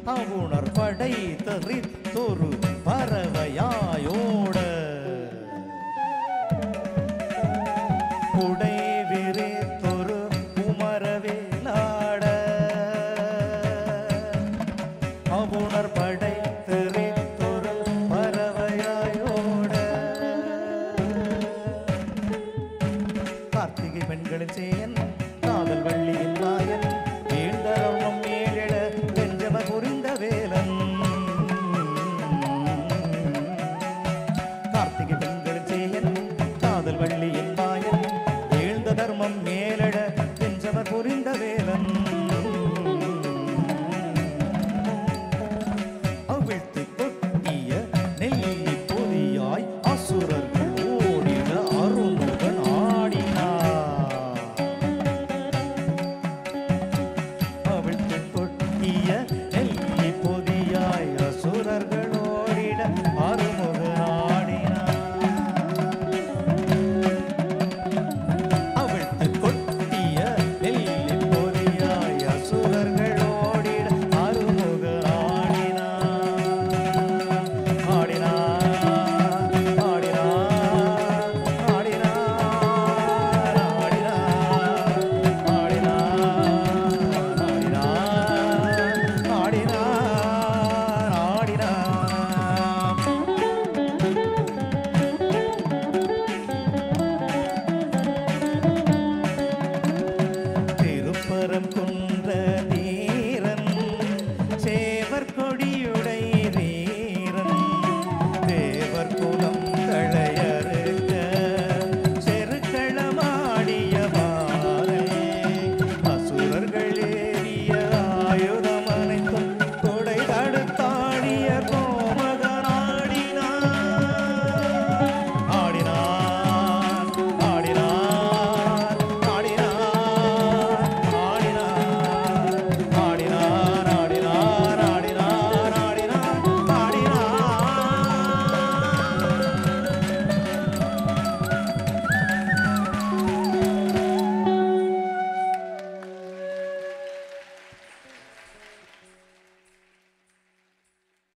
அவுணர் படை தெரித்தொரு பறவையாயோட குடை விரித்தொரு குமரவேலாட அவுணர் படை தெரித்தொரு பறவையாயோட கார்த்திகை பெண்களின் சேயன் காதல் வள்ளியின் நாயன் வீழ்ந்தரவம் ஏழெழ வெஞ்சம புரிந்த வேலன் கார்த்திகை பெண்களின் சேயன் காதல் வள்ளியின் நாயன் வீழ்ந்த தர்மம் மேலெழ வெஞ்சம புரிந்த வேலன் அவிழ்த்து கொட்டிய நெல்லி பொதியாய் அசுரர்கள் ஓடிட அருமுகன் ஆடினார் அவிழ்த்து கொட்டிய